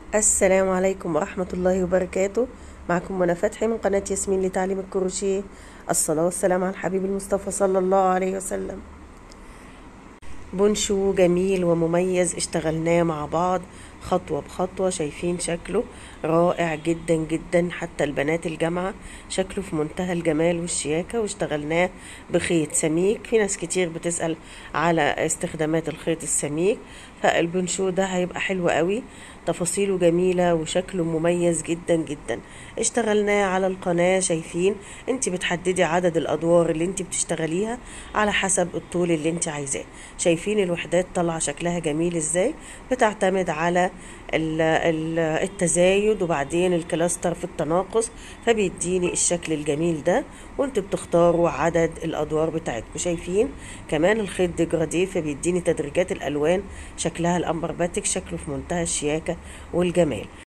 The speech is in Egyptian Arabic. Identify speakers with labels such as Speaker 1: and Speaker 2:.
Speaker 1: السلام عليكم ورحمة الله وبركاته معكم منى فتحي من قناة ياسمين لتعليم الكروشيه الصلاة والسلام على الحبيب المصطفى صلى الله عليه وسلم بونشو جميل ومميز اشتغلناه مع بعض خطوة بخطوة شايفين شكله رائع جدا جدا حتى البنات الجامعة شكله في منتهى الجمال والشياكة واشتغلناه بخيط سميك في ناس كتير بتسأل على استخدامات الخيط السميك فالبنشو ده هيبقى حلو قوي تفاصيله جميلة وشكله مميز جدا جدا اشتغلناه على القناة شايفين انت بتحددي عدد الادوار اللي انت بتشتغليها على حسب الطول اللي انت عايزاه شايفين الوحدات طالعة شكلها جميل ازاي بتعتمد على التزايد وبعدين الكلاستر في التناقص فبيديني الشكل الجميل ده وانتوا بتختاروا عدد الادوار بتاعتكم شايفين كمان الخيط ديجراديه فبيديني تدريجات الالوان شكلها الامبرباتيك شكله في منتهى الشياكه والجمال